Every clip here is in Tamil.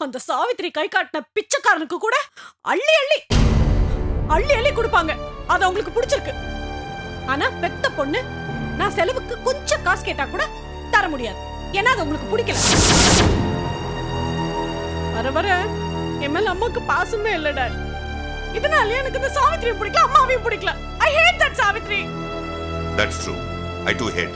அந்த சாவித்திரி கை காட்டின பிச்சைக்காரனுக்கு கூட அள்ளி அள்ளி அள்ளி அள்ளி கொடுப்பாங்க அது அவங்களுக்கு பிடிச்சிருக்கு ஆனா பெத்த பொண்ணு நான் செலவுக்கு கொஞ்சம் காசு கேட்டா கூட தர முடியாது ஏன்னா அது உங்களுக்கு பிடிக்கல வர வர என் மேல அம்மாக்கு பாசமே இல்ல டாட் இதனால எனக்கு இந்த சாவித்திரி பிடிக்கல அம்மாவையும் பிடிக்கல I hate that Savitri that's true I do hate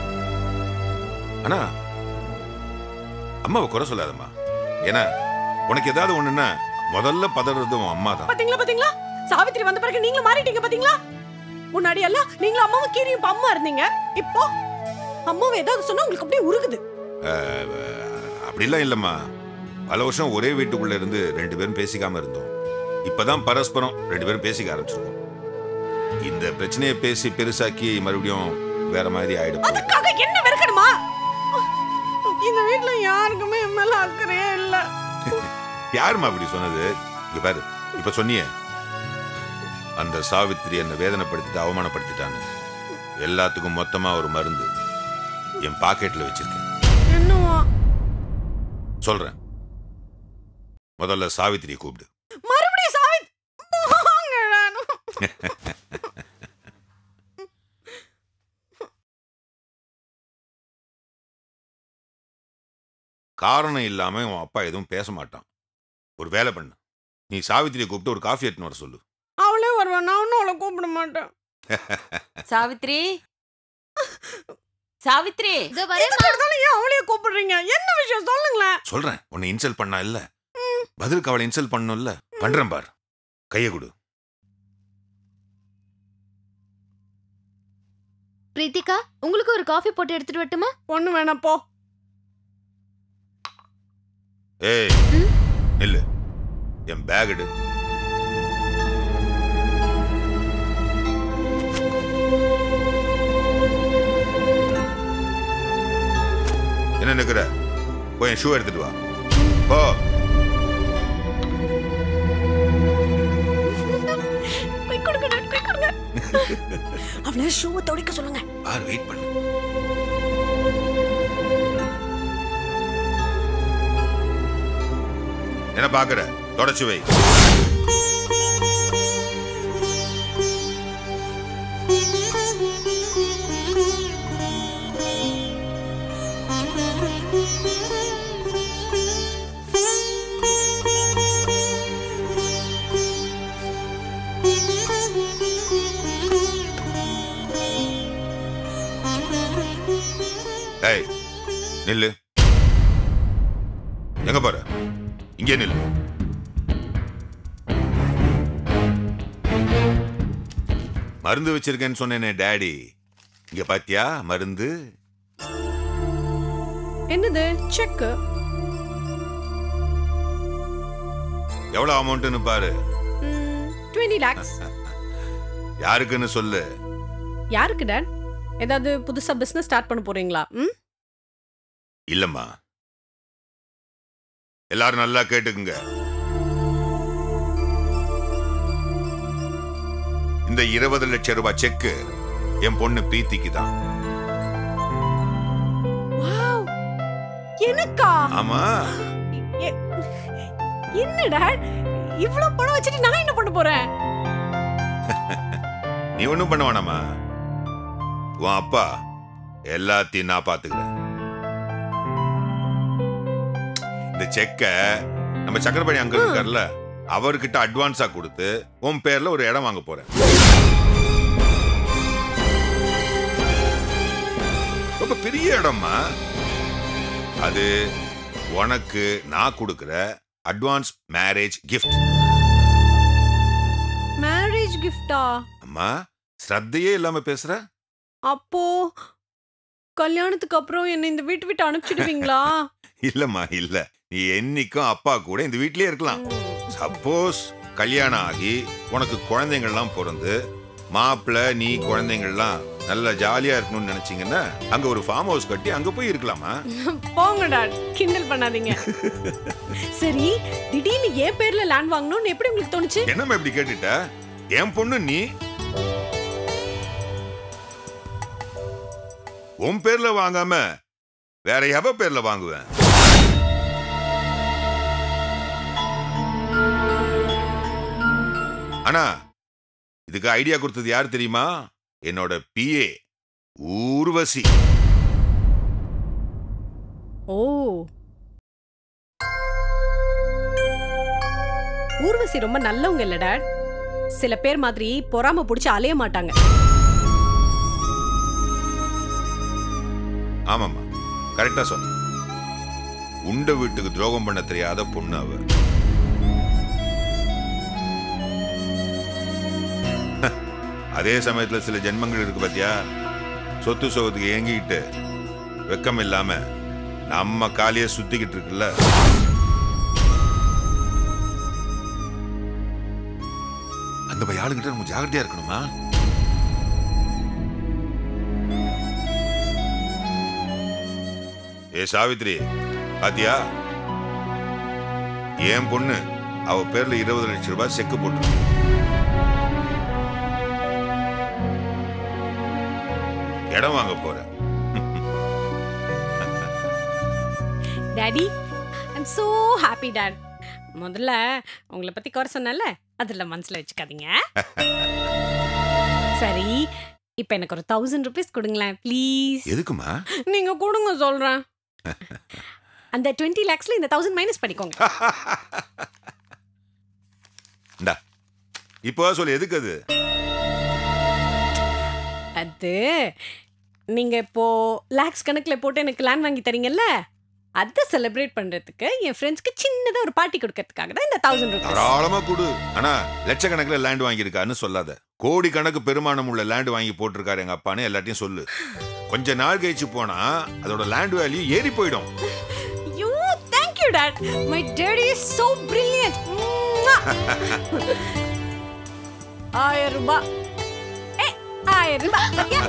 ஆனா அம்மாவை குறை சொல்லாதம்மா ஏன்னா உனக்கு ஏதாவது ஒண்ணுன்னா முதல்ல பதறது உன் அம்மா தான் பாத்தீங்களா பாத்தீங்களா சாவித்திரி வந்த பிறகு நீங்களும் மாறிட்டீங்க பாத்தீங்களா முன்னாடி எல்லாம் நீங்களும் அம்மாவும் கீரியும் இப்ப அம்மா இருந்தீங்க இப்போ அம்மாவை ஏதாவது சொன்னா உங்களுக்கு அப்படியே உருகுது அப்படிலாம் இல்லம்மா பல வருஷம் ஒரே வீட்டுக்குள்ள இருந்து ரெண்டு பேரும் பேசிக்காம இருந்தோம் இப்பதான் பரஸ்பரம் ரெண்டு பேரும் பேசிக்க ஆரம்பிச்சிருக்கோம் இந்த பிரச்சனையை பேசி பெருசாக்கி மறுபடியும் வேற மாதிரி ஆயிடும் அதுக்காக என்ன வெறுக்கணுமா இந்த வீட்ல யாருக்குமே என் மேல அக்கறையே இல்ல யாரும்மா அப்படி சொன்னது இங்க பாரு இப்ப சொன்னியே அந்த சாவித்திரி என்னை வேதனைப்படுத்திட்டு அவமானப்படுத்திட்டான்னு எல்லாத்துக்கும் மொத்தமா ஒரு மருந்து என் பாக்கெட்ல வச்சிருக்கேன் என்னவா சொல்றேன் முதல்ல சாவித்திரியை கூப்பிடு மறுபடியும் சாவித் போங்க நானு. காரணம் இல்லாம உன் அப்பா எதுவும் பேச மாட்டான் ஒரு வேலை பண்ணு நீ சாவித்திரியை கூப்பிட்டு ஒரு காஃபி எடுத்துன்னு வர சொல்லு அவளே வருவா நான் ஒன்னும் அவளை கூப்பிட மாட்டேன் சாவித்ரி சாவித்ரி இதோ எதுக்கு எடுத்தாலும் ஏன் அவளையே கூப்பிடுறீங்க என்ன விஷயம் சொல்லுங்களேன் சொல்றேன் உன்னை இன்சல்ட் பண்ணா இல்ல பதிலுக்கு அவளை இன்சல்ட் பண்ணணும்ல பண்றேன் பார் கையை கொடு பிரீத்திகா உங்களுக்கு ஒரு காஃபி போட்டு எடுத்துட்டு வரட்டுமா ஒண்ணு வேணாம் போ ஏய் நில்லு என் பேக் எடு என்ன நிக்கிற போய் என் ஷூ எடுத்துட்டு வா போ போய் கொடுங்க டாட், போய் கொடுங்க அவளை ஷூவை துடைக்க சொல்லுங்க பார் வெயிட் பண்ணு என்ன பாக்குற தொடச்சு வை ஏய் நில்லு எங்க போற இங்கே நில்லு மருந்து வச்சிருக்கேன்னு சொன்னேனே டாடி இங்க பாத்தியா மருந்து என்னது செக் எவ்வளவு அமௌண்ட்னு பாரு டுவெண்ட்டி லேக்ஸ் யாருக்குன்னு சொல்லு யாருக்கு டாட் ஏதாவது புதுசா பிசினஸ் ஸ்டார்ட் பண்ண போறீங்களா ம் இல்லம்மா எல்லாரும் நல்லா கேட்டுக்குங்க இந்த இருபது லட்சம் ரூபாய் செக்கு என் பொண்ணு பிரீத்திக்கு தான் வாவ் எனக்கா ஆமா எ- என்ன டாட் இவ்வளவு பணம் வச்சுட்டு நான் என்ன பண்ண போறேன் நீ ஒண்ணும் பண்ண வேணாமா உன் அப்பா எல்லாத்தையும் நான் பாத்துக்கிறேன் இந்த செக்க நம்ம சக்கரபாணி அங்க இருக்கார்ல அவர்கிட்ட அட்வான்ஸா கொடுத்து உன் பேர்ல ஒரு இடம் வாங்க போறேன் ரொம்ப பெரிய இடம்மா அது உனக்கு நான் கொடுக்கிற அட்வான்ஸ் மேரேஜ் gift மேரேஜ் கிஃப்டா அம்மா ஸ்ரத்தையே இல்லாம பேசுற அப்போ கல்யாணத்துக்கு அப்புறம் என்ன இந்த வீட்டு விட்டு அனுப்பிச்சிடுவீங்களா இல்லம்மா இல்ல நீ என்னைக்கும் அப்பா கூட இந்த வீட்லயே இருக்கலாம் சப்போஸ் கல்யாணம் ஆகி உனக்கு குழந்தைங்கள்லாம் பிறந்து மாப்பிள்ள நீ குழந்தைங்கள்லாம் நல்லா ஜாலியா இருக்கணும்னு நினைச்சீங்கன்னா அங்க ஒரு ஃபார்ம் ஹவுஸ் கட்டி அங்க போய் இருக்கலாமா போங்க டாட் கிண்டல் பண்ணாதீங்க சரி திடீர்னு என் பேர்ல லேண்ட் வாங்கணும்னு எப்படி உங்களுக்கு தோணுச்சு என்னம்மா இப்படி கேட்டுட்ட என் பொண்ணு நீ உன் பேர்ல வாங்காம வேற எவ பேர்ல வாங்குவேன் ஆனா இதுக்கு ஐடியா கொடுத்தது யார் தெரியுமா என்னோட பிஏ ஊர்வசி ஓ ஊர்வசி ரொம்ப நல்லவங்க இல்ல டாட் சில பேர் மாதிரி பொறாம புடிச்சு அலைய மாட்டாங்க ஆமாம்மா கரெக்டா சொன்ன உண்ட வீட்டுக்கு துரோகம் பண்ண தெரியாத பொண்ணு அவ அதே சமயத்துல சில ஜென்மங்கள் இருக்கு பாத்தியா சொத்து சோகத்துக்கு ஏங்கிக்கிட்டு வெக்கம் இல்லாம நம்ம காலிய சுத்திக்கிட்டு இருக்குல்ல அந்த மாதிரி ஆளுங்கிட்ட நம்ம ஜாகிரதையா இருக்கணுமா ஏ சாவித்ரி பாத்தியா என் பொண்ணு அவ பேர்ல இருபது லட்சம் ரூபாய் செக்கு போட்டு இடம் வாங்க போற daddy I'm so happy dad முதல்ல உங்களை பத்தி குறை சொன்னல அதுல மனசுல வச்சுக்காதீங்க சரி இப்போ எனக்கு ஒரு தௌசண்ட் ருபீஸ் கொடுங்களேன் ப்ளீஸ் எதுக்குமா நீங்க கொடுங்க சொல்றேன் அந்த டுவெண்ட்டி லேக்ஸ்ல இந்த தௌசண்ட் மைனஸ் பண்ணிக்கோங்க இந்தா இப்போ சொல்லு எதுக்கு அது அது நீங்க இப்போ லேக்ஸ் கணக்குல போட்டு எனக்கு லேண்ட் வாங்கி தரீங்கல்ல அதை செலிப்ரேட் பண்றதுக்கு என் ஃப்ரெண்ட்ஸ்க்கு சின்னதா ஒரு பார்ட்டி கொடுக்கறதுக்காக தான் இந்த தௌசண்ட் ருபீஸ் தாராளமா கொடு ஆனா லட்சக்கணக்கில் லேண்ட் வாங்கியிருக்கான்னு சொல்லாத கோடி கணக்கு பெருமானம் உள்ள லேண்ட் வாங்கி போட்டிருக்காரு எங்க அப்பான்னு எல்லாத்தையும் சொல்லு கொஞ்ச நாள் கழிச்சு போனா அதோட லேண்ட் வேல்யூ ஏறி போயிடும் you thank you dad my daddy is so brilliant ஆயிரம் ரூபாய் ஏ ஆயிரம் ரூபாய் சரியா?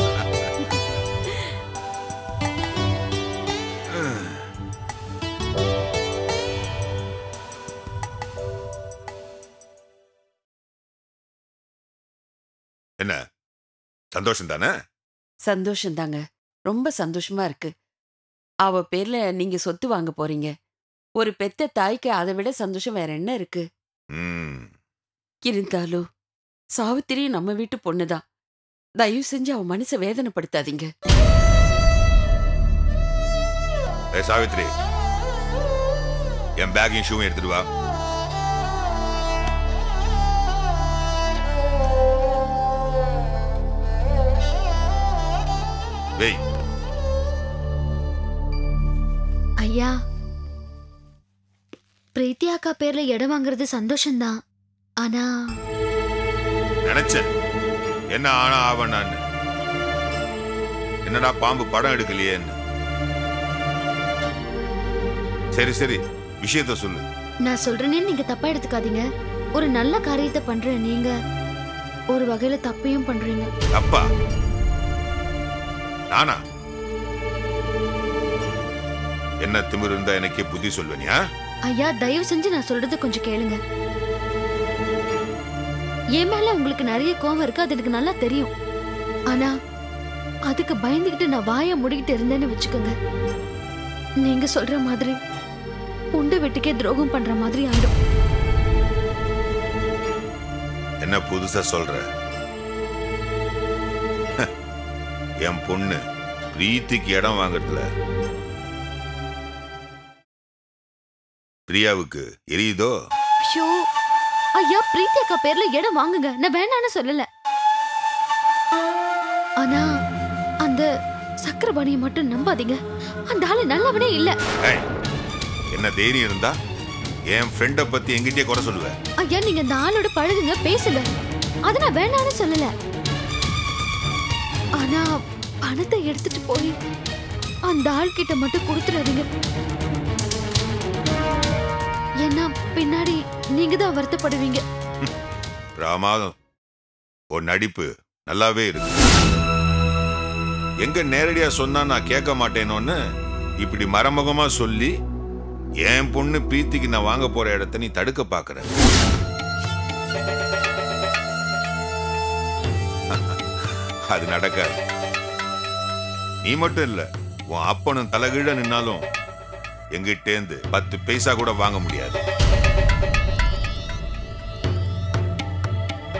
என்ன சந்தோஷம் தானே சந்தோஷம் தாங்க ரொம்ப சந்தோஷமா இருக்கு அவ பேர்ல நீங்க சொத்து வாங்க போறீங்க ஒரு பெத்த தாய்க்கு அதை விட சந்தோஷம் வேற என்ன இருக்கு ம் இருந்தாலும் சாவித்திரி நம்ம வீட்டு பொண்ணுதான் தயவு செஞ்சு அவ மனசை வேதனைப்படுத்தாதீங்க ஏ சாவித்ரி என் பேக்கையும் ஷூவும் எடுத்துட்டு வா வெய் ஐயா பிரீத்தி அக்கா பேர்ல இடம் வாங்குறது சந்தோஷம்தான் ஆனா நினைச்சேன் என்ன ஆனா ஆவணான்னு என்னடா பாம்பு படம் எடுக்கலையேன்னு சரி சரி விஷயத்த சொல்லு நான் சொல்றேனே நீங்க தப்பா எடுத்துக்காதீங்க ஒரு நல்ல காரியத்தை பண்ற நீங்க ஒரு வகையில தப்பையும் பண்றீங்க அப்பா நானா என்ன திமிரு இருந்தா எனக்கே புத்தி சொல்வனியா ஐயா தயவு செஞ்சு நான் சொல்றது கொஞ்சம் கேளுங்க என் மேல உங்களுக்கு நிறைய கோவம் இருக்கு அது எனக்கு நல்லா தெரியும் ஆனா அதுக்கு பயந்துகிட்டு நான் வாயை முடிக்கிட்டு இருந்தேன்னு வச்சுக்கோங்க நீங்க சொல்ற மாதிரி உண்டு வெட்டுக்கே துரோகம் பண்ற மாதிரி ஆயிடும் என்ன புதுசா சொல்ற என் பொண்ணு பிரீத்திக்கு இடம் வாங்குறதுல பிரியாவுக்கு எரியுதோ ஐயோ ஐயா பிரீத்தி அக்கா பேர்ல இடம் வாங்குங்க நான் வேணான்னு சொல்லல ஆனா அந்த சக்கரபாணியை மட்டும் நம்பாதீங்க அந்த ஆளு நல்லவனே இல்ல ஏய், என்ன தைரியம் இருந்தா என் ஃப்ரெண்ட பத்தி எங்கிட்டே குறை சொல்லுவேன் ஐயா நீங்க அந்த ஆளோட பழகுங்க பேசுங்க அத நான் வேணான்னு சொல்லல ஆனா பணத்தை எடுத்துட்டு போய் அந்த ஆள் கிட்ட மட்டும் கொடுத்துடாதீங்க ஏன்னா பின்னாடி நீங்க தான் வருத்தப்படுவீங்க ராமாதம் உன் நடிப்பு நல்லாவே இருக்கு எங்க நேரடியா சொன்னா நான் கேட்க மாட்டேனோன்னு இப்படி மறைமுகமா சொல்லி என் பொண்ணு பிரீத்திக்கு நான் வாங்க போற இடத்த நீ தடுக்க பாக்குற அது நடக்காது நீ மட்டும் இல்ல உன் அப்பனும் தலைகீழ நின்னாலும் எங்கிட்டேந்து பத்து பைசா கூட வாங்க முடியாது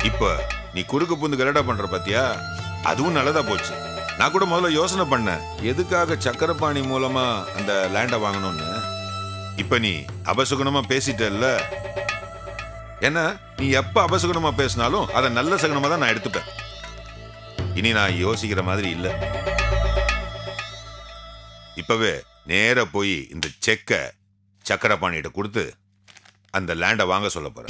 இப்ப நீ குறுக்கு புந்து கலடா பண்ற பாத்தியா அதுவும் நல்லதா போச்சு நான் கூட முதல்ல யோசனை பண்ணேன் எதுக்காக சக்கரபாணி மூலமா அந்த லேண்டை வாங்கணும்னு இப்ப நீ அபசுகுணமா பேசிட்டல்ல என்ன நீ எப்ப அபசுகுணமா பேசினாலும் அதை நல்ல சகுனமா தான் நான் எடுத்துப்பேன் இனி நான் யோசிக்கிற மாதிரி இல்ல இப்பவே நேரா போய் இந்த செக்கை சக்கரபாணிகிட்ட கொடுத்து அந்த லேண்டை வாங்க சொல்ல போறேன்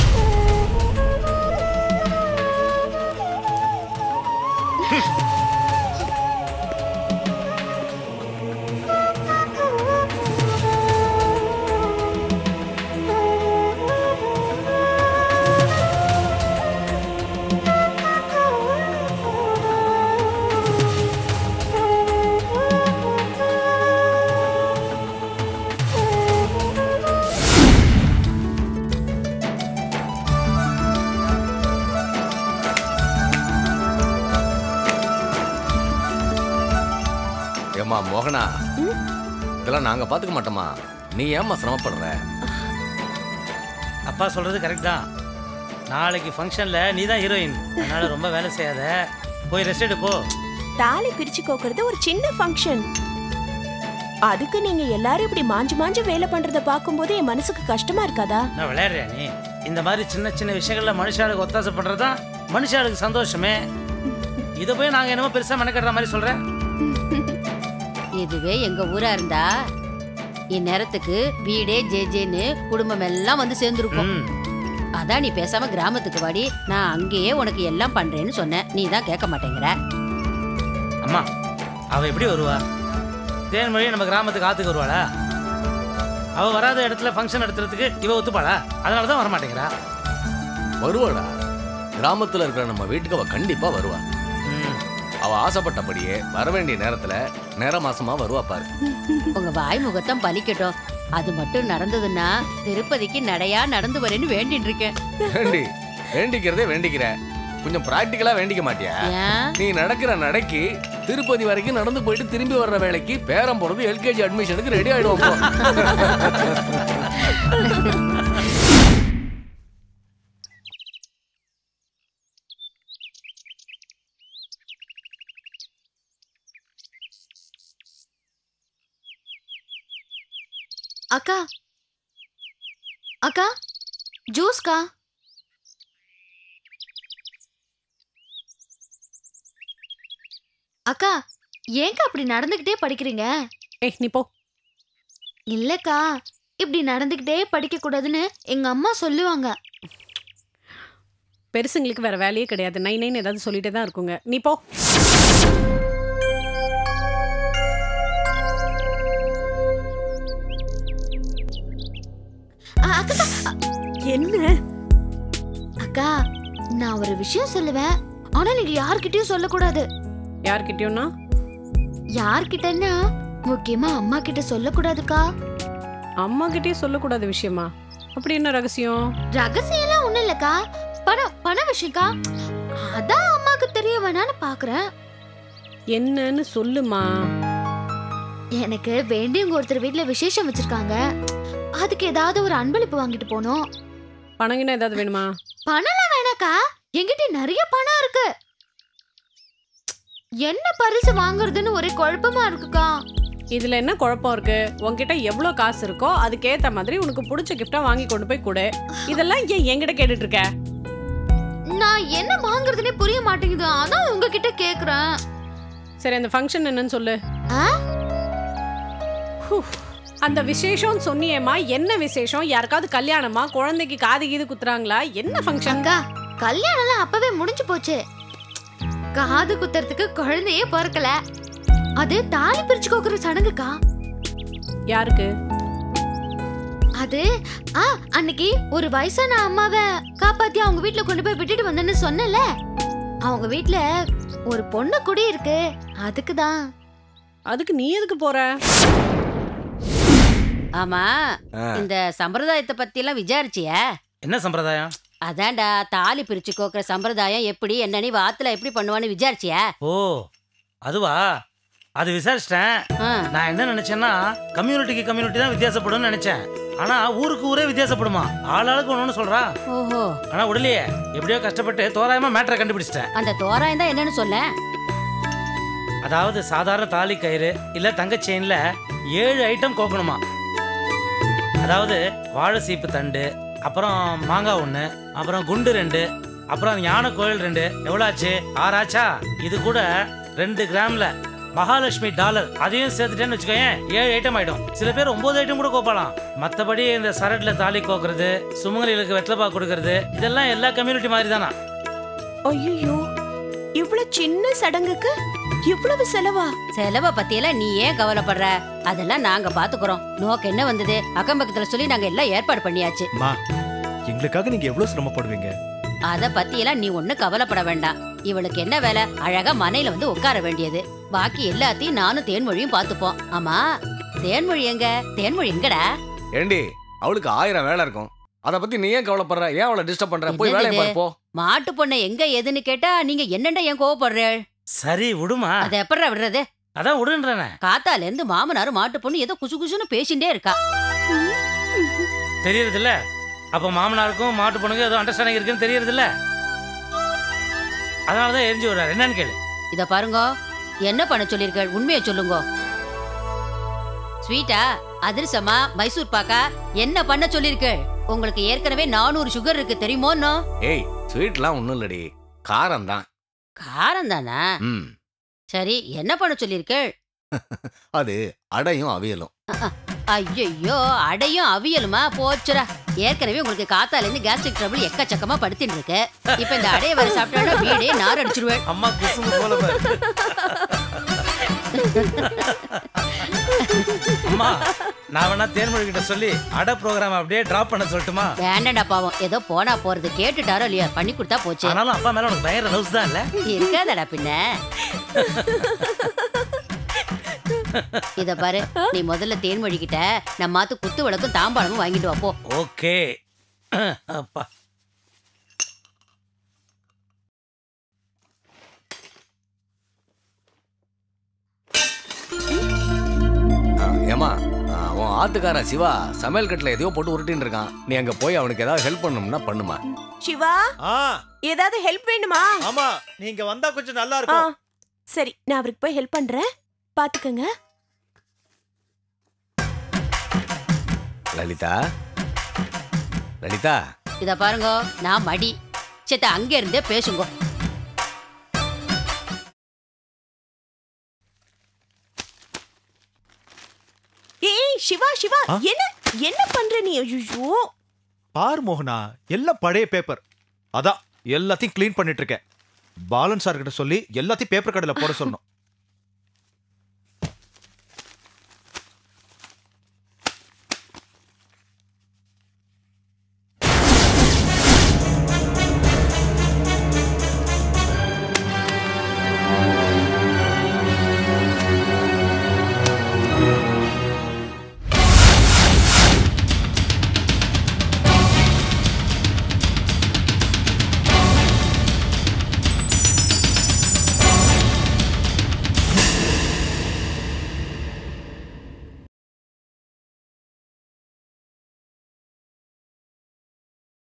ஏம்மா மோகனா இதெல்லாம் நாங்க பாத்துக்க மாட்டோமா நீ ஏம்மா சிரமப்படுற அப்பா சொல்றது கரெக்ட் தான் நாளைக்கு ஃபங்க்ஷன்ல நீ தான் ஹீரோயின் அதனால ரொம்ப வேலை செய்யாத போய் ரெஸ்ட் எடு போ தாலி பிரிச்சு கோக்குறது ஒரு சின்ன ஃபங்க்ஷன் அதுக்கு நீங்க எல்லாரும் இப்படி மாஞ்சு மாஞ்சு வேலை பண்றத பாக்கும்போது என் மனசுக்கு கஷ்டமா இருக்காதா நான் விளையாடுறியா நீ இந்த மாதிரி சின்ன சின்ன விஷயங்கள்ல மனுஷாளுக்கு ஒத்தாசை பண்றது தான் மனுஷாளுக்கு சந்தோஷமே இதை போய் நாங்க என்னமோ பெருசா மெனக்கடுற மாதிரி சொல்றேன் இதுவே எங்க ஊரா இருந்தா இந்நேரத்துக்கு வீடே ஜே ஜேன்னு குடும்பம் எல்லாம் வந்து சேர்ந்துருக்கும் ம். அதான் நீ பேசாம கிராமத்துக்கு வாடி நான் அங்கேயே உனக்கு எல்லாம் பண்றேன்னு சொன்னேன் நீ தான் கேட்க மாட்டேங்கிற அம்மா அவ எப்படி வருவா தேன்மொழி நம்ம கிராமத்துக்கு ஆத்துக்கு வருவாளா அவ வராத இடத்துல ஃபங்க்ஷன் நடத்துறதுக்கு இவ ஒத்துப்பாளா அதனால தான் வரமாட்டேங்கிறா வருவாடா கிராமத்துல இருக்கிற நம்ம வீட்டுக்கு அவ கண்டிப்பா வருவா ம். அவ ஆசைப்பட்டபடியே வர வேண்டிய நேரத்துல நேர மாசமா வருவா பாரு உங்க வாய் முகத்தம் பலிக்கட்டும் அது மட்டும் நடந்ததுன்னா திருப்பதிக்கு நடையா நடந்து வரேன்னு வேண்டிட்டு இருக்கேன் வேண்டி வேண்டிக்கிறதே வேண்டிக்கிற கொஞ்சம் பிராக்டிக்கலா வேண்டிக்க மாட்டியா ஏன் நீ நடக்கிற நடைக்கு திருப்பதி வரைக்கும் நடந்து போயிட்டு திரும்பி வர்ற வேலைக்கு பேரம் போறது எல்கேஜி அட்மிஷனுக்கு ரெடி ஆயிடுவோம் போ. அக்கா அக்கா ஜூஸ்க்கா அக்கா ஏங்க அப்படி நடந்துக்கிட்டே படிக்கிறீங்க ஏய் நீ போ இல்லக்கா இப்படி நடந்துக்கிட்டே படிக்க கூடாதுன்னு எங்க அம்மா சொல்லுவாங்க பெருசுங்களுக்கு வேற வேலையே கிடையாது நை நைன்னு ஏதாவது சொல்லிட்டே தான் இருக்குங்க நீ போ அ, அக்கா என்ன அக்கா நான் ஒரு விஷயம் சொல்லுவேன் ஆனா நீங்க யார்கிட்டயும் சொல்லக்கூடாது யார்கிட்டயும்னா யார்கிட்டன்னா முக்கியமா அம்மா கிட்ட சொல்லக்கூடாதுக்கா அம்மா கிட்டயே சொல்லக்கூடாத விஷயமா அப்படி என்ன ரகசியம் ரகசியம்லாம் ஒண்ணும் இல்லக்கா பணம் பண விஷயம்க்கா அதான் அம்மாக்கு தெரிய வேணான்னு பாக்குறேன் என்னன்னு சொல்லுமா எனக்கு வேண்டியவங்க ஒருத்தர் வீட்ல விசேஷம் வச்சிருக்காங்க அதுக்கு ஏதாவது ஒரு அன்பளிப்பு வாங்கிட்டு போகணும் பணங்கினா ஏதாவது வேணுமா பணம்லாம் வேணாக்கா என்கிட்ட நிறைய பணம் இருக்கு என்ன பரிசு வாங்குறதுன்னு ஒரே குழப்பமா இருக்குக்கா இதுல என்ன குழப்பம் இருக்கு உன்கிட்ட எவ்வளவு காசு இருக்கோ அதுக்கேத்த மாதிரி உனக்கு பிடிச்ச கிஃப்டா வாங்கி கொண்டு போய் கொடு இதெல்லாம் ஏன் என்கிட்ட கேட்டுட்டு இருக்க நான் என்ன வாங்குறதுனே புரிய மாட்டேங்குது அதான் உங்ககிட்ட கேக்குறேன் சரி அந்த ஃபங்க்ஷன் என்னன்னு சொல்லு ஆ? ஹூ, அந்த விசேஷம் சொன்னியேம்மா என்ன விசேஷம் யாருக்காவது கல்யாணமா குழந்தைக்கு காது கீது குத்துறாங்களா என்ன ஃபங்க்ஷன் அக்கா கல்யாணம்லாம் அப்பவே முடிஞ்சு போச்சு காது குத்துறதுக்கு குழந்தையே பிறக்கல அது தாலி பிரிச்சு கோக்குற சடங்குக்கா யாருக்கு அது ஆ அன்னைக்கு ஒரு வயசான அம்மாவை காப்பாத்தி அவங்க வீட்ல கொண்டு போய் விட்டுட்டு வந்தேன்னு சொன்னல அவங்க வீட்ல ஒரு பொண்ணு குடி இருக்கு அதுக்கு தான் அதுக்கு நீ எதுக்கு போற ஆமா ஆ. இந்த சம்பிரதாயத்தை பத்தி எல்லாம் விசாரிச்சியா என்ன சம்பிரதாயம் அதான்டா தாலி பிரிச்சு கோக்குற சம்பிரதாயம் எப்படி என்னன்னு வாத்துல எப்படி பண்ணுவான்னு விசாரிச்சியா ஓ அதுவா அது விசாரிச்சிட்டேன் ஆ, நான் என்ன நினைச்சேன்னா கம்யூனிட்டிக்கு கம்யூனிட்டி தான் வித்தியாசப்படும்னு நினைச்சேன் ஆனா ஊருக்கு ஊரே வித்தியாசப்படுமா ஆளாளுக்கு ஒண்ணு சொல்றா ஓஹோ ஆனா உடலையே எப்படியோ கஷ்டப்பட்டு தோராயமா மேட்டரை கண்டுபிடிச்சிட்டேன் அந்த தோராயம் தான் என்னன்னு சொல்ல அதாவது சாதாரண தாலி கயிறு இல்ல தங்க செயின்ல ஏழு ஐட்டம் கோக்கணுமா அதாவது வாழை சீப்பு தண்டு அப்புறம் மாங்காய் ஒன்று அப்புறம் குண்டு ரெண்டு அப்புறம் யானை கோயில் ரெண்டு எவ்வளோ ஆச்சு ஆறாச்சா இது கூட ரெண்டு கிராம்ல மகாலட்சுமி டாலர் அதையும் சேர்த்துட்டேன்னு வச்சுக்கோயேன் ஏழு ஐட்டம் ஆயிடும் சில பேர் ஒன்பது ஐட்டம் கூட கோப்பலாம் மற்றபடி இந்த சரட்ல தாலி கோக்குறது சுமங்கலிகளுக்கு வெத்தலைப்பா கொடுக்கறது இதெல்லாம் எல்லா கம்யூனிட்டி மாதிரி தானா ஐயோ இவ்வளவு சின்ன சடங்குக்கு இவ்வளவு செலவா செலவை பத்தியெல்லாம் நீ ஏன் கவலைப்படுற அதெல்லாம் நாங்க பாத்துக்கிறோம் நோக்கு என்ன வந்தது அக்கம் பக்கத்துல சொல்லி நாங்க எல்லாம் ஏற்பாடு பண்ணியாச்சு அம்மா எங்களுக்காக நீங்க எவ்வளவு சிரமப்படுவீங்க அத பத்தியெல்லாம் நீ ஒண்ணு கவலைப்பட வேண்டாம் இவளுக்கு என்ன வேலை அழகா மனையில வந்து உட்கார வேண்டியது பாக்கி எல்லாத்தையும் நானும் தேன்மொழியும் பாத்துப்போம் ஆமா தேன்மொழி எங்க தேன்மொழி எங்கடா ஏண்டி அவளுக்கு ஆயிரம் வேலை இருக்கும் அத பத்தி நீ ஏன் கவலைப்படுற ஏன் அவளை டிஸ்டர்ப் பண்ற போய் என்னது வேலையை இது? பாரு போ மாட்டு பொண்ணை எங்க எதுன்னு கேட்டா நீங்க என்னண்டா ஏன் கோவப்படுறேள் சரி விடுமா அத எப்படா விடுறது அதான் விடுன்றேனே காத்தால இருந்து மாமனாரும் மாட்டு பொண்ணு ஏதோ குசு குசுன்னு பேசிட்டே இருக்கா தெரியறது இல்ல அப்ப மாமனாருக்கும் மாட்டு பொண்ணுக்கும் ஏதோ அண்டர்ஸ்டாண்டிங் இருக்குன்னு தெரியறது இல்ல அதனாலதான் எரிஞ்சு விடுறாரு என்னன்னு கேளு இத பாருங்க என்ன பண்ண சொல்லிருக்க உண்மையை சொல்லுங்க ஸ்வீட்டா அதிரசமா மைசூர் பாக்கா என்ன பண்ண சொல்லிருக்க உங்களுக்கு ஏற்கனவே நானூறு சுகர் இருக்கு தெரியுமோன்னோ ஏய் ஸ்வீட்லாம் ஒண்ணும் இல்லடி காரம் தான் காரம் தானா ம் சரி என்ன பண்ண சொல்லிருக்க அது அடையும் அவியலும் ஐயோ அடையும் அவியலுமா போச்சுடா ஏற்கனவே உங்களுக்கு காத்தால இருந்து கேஸ்ட்ரிக் ட்ரபிள் எக்கச்சக்கமா படுத்தின்னு இருக்கு இப்ப இந்த அடைய வர சாப்பிட்டா வீடே நார் அடிச்சிருவேன் அம்மா குசும்பு போல பாரு. அம்மா நான் வேணா தேன்மொழி கிட்ட சொல்லி அடை ப்ரோக்ராம் அப்படியே டிராப் பண்ண சொல்லட்டுமா வேண்டாம்டா பாவம் ஏதோ போனா போறது கேட்டுட்டாரோ இல்லையா பண்ணி கொடுத்தா போச்சு ஆனாலும் அப்பா மேல உனக்கு பயங்கர லவ்ஸ் தான் இல்ல இருக்காதடா பின்ன இத பாரு நீ முதல்ல தேன்மொழி கிட்ட நம்ம மாத்து குத்து விளக்கும் தாம்பாளமும் வாங்கிட்டு வா போ ஓகே அப்பா ஆ, ஏம்மா ஆ, உன் ஆத்துக்காரன் சிவா சமையல் கட்டில் எதையோ போட்டு உருட்டின்னு இருக்கான் நீ அங்க போய் அவனுக்கு ஏதாவது ஹெல்ப் பண்ணணும்னா பண்ணுமா சிவா ஆ ஏதாவது ஹெல்ப் வேணுமா ஆமா நீங்க வந்தா கொஞ்சம் நல்லா ஆ, இருக்கும் சரி நான் அவருக்கு போய் ஹெல்ப் பண்றேன் பாத்துக்கங்க லலிதா லலிதா இத பாருங்க நான் மடி சேத்த அங்க இருந்தே பேசுங்க ஏய் சிவா சிவா ஆ? என்ன என்ன பண்ற நீ ஐயோ பார் மோகனா எல்லாம் பழைய பேப்பர் அதான் எல்லாத்தையும் க்ளீன் பண்ணிட்டு இருக்கேன் பாலன் சார் கிட்ட சொல்லி எல்லாத்தையும் பேப்பர் கடையில போட சொல்லணும்